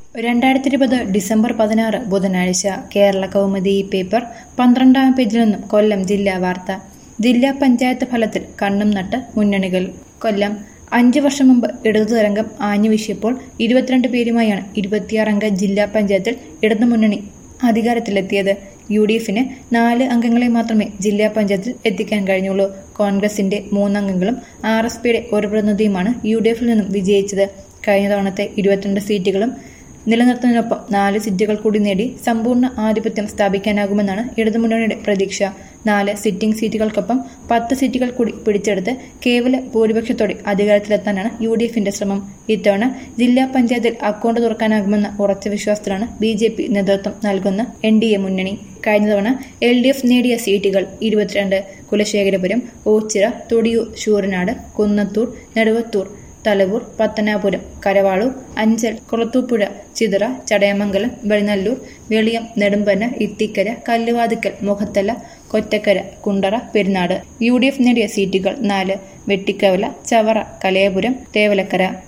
രണ്ടായിരത്തി ഇരുപത് ഡിസംബർ പതിനാറ് ബുധനാഴ്ച കേരള കൗമുദി ഈ പേപ്പർ പന്ത്രണ്ടാം പേജിൽ നിന്നും കൊല്ലം ജില്ലാ വാർത്ത ജില്ലാ പഞ്ചായത്ത് ഫലത്തിൽ കണ്ണും നട്ട് മുന്നണികൾ കൊല്ലം അഞ്ചു വർഷം മുമ്പ് ഇടതു തരംഗം ആഞ്ഞു വീശിയപ്പോൾ ഇരുപത്തിരണ്ട് പേരുമായാണ് ഇരുപത്തിയാറംഗ ജില്ലാ പഞ്ചായത്തിൽ ഇടതുമുന്നണി അധികാരത്തിലെത്തിയത് യു ഡി എഫിന് നാല് അംഗങ്ങളെ മാത്രമേ ജില്ലാ പഞ്ചായത്തിൽ എത്തിക്കാൻ കഴിഞ്ഞുള്ളൂ കോൺഗ്രസിന്റെ മൂന്നംഗങ്ങളും ആർ എസ് പിയുടെ ഒരു പ്രതിനിധിയുമാണ് യു ഡി എഫിൽ നിന്നും വിജയിച്ചത് കഴിഞ്ഞ തവണത്തെ ഇരുപത്തിരണ്ട് സീറ്റുകളും നിലനിർത്തുന്നതിനൊപ്പം നാല് സീറ്റുകൾ കൂടി നേടി സമ്പൂർണ്ണ ആധിപത്യം സ്ഥാപിക്കാനാകുമെന്നാണ് ഇടതുമുന്നണിയുടെ പ്രതീക്ഷ നാല് സിറ്റിംഗ് സീറ്റുകൾക്കൊപ്പം പത്ത് സീറ്റുകൾ കൂടി പിടിച്ചെടുത്ത് കേവല ഭൂരിപക്ഷത്തോടെ അധികാരത്തിലെത്താനാണ് യു ഡി എഫിന്റെ ശ്രമം ഇത്തവണ ജില്ലാ പഞ്ചായത്തിൽ അക്കൗണ്ട് തുറക്കാനാകുമെന്ന ഉറച്ച വിശ്വാസത്തിലാണ് ബി ജെ പി നേതൃത്വം നൽകുന്ന എൻ ഡി എ മുന്നണി കഴിഞ്ഞ തവണ എൽ ഡി എഫ് നേടിയ സീറ്റുകൾ ഇരുപത്തിരണ്ട് Kulasekharapuram Ochira Thodiyoor Sooranad Kunnathur Neduvathur Thalavoor Pathanapuram Karavaloor Anchal Kulathupuzha Chithara Chadayamangalam Velinalloor Veliyam Nedumpana Ithikkara Kalluvathukkal Mukhathala Kottakkara Kundara Perinad U D F നേടിയ സീറ്റുകൾ നാല് വെട്ടിക്കവല ചവറ കലയപുരം തേവലക്കര